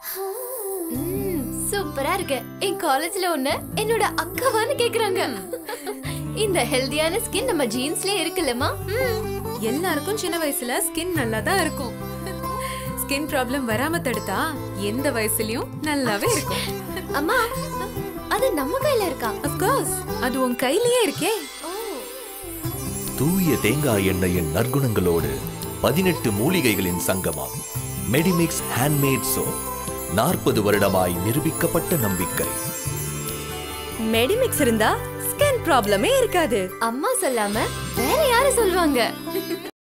ம், சூப்பரா இருக்கு என் காலேஜ்ல ஒண்ணு என்னோட அக்காவான்னு கேக்குறாங்க இந்த ஹெல்தியான ஸ்கின் நம்ம ஜீன்ஸ்லயே இருக்குல்லம்மா ம். எல்லாருக்கும் சின்ன வயசுல ஸ்கின் நல்லா தான் இருக்கும் ஸ்கின் ப்ராப்ளம் வராம தடுத்தா எந்த வயசுலயும் நல்லாவே இருக்கும் அம்மா அது நம்ம கையில இருக்கா of course அது உன் கையிலேயே இருக்கே தூய தேங்காய் எண்ணெயின் நற்குணங்களோடு பதினெட்டு மூலிகைகளின் சங்கமம் மெடிமிக்ஸ் ஹேண்ட்மேட் சோப் நாற்பது வருடமாய் நிரூபிக்கப்பட்ட நம்பிக்கை மெடிமிக்ஸ் இருந்தா ஸ்கின் ப்ராப்ளமே இருக்காது அம்மா சொல்லாம வேற யாரு சொல்லுவாங்க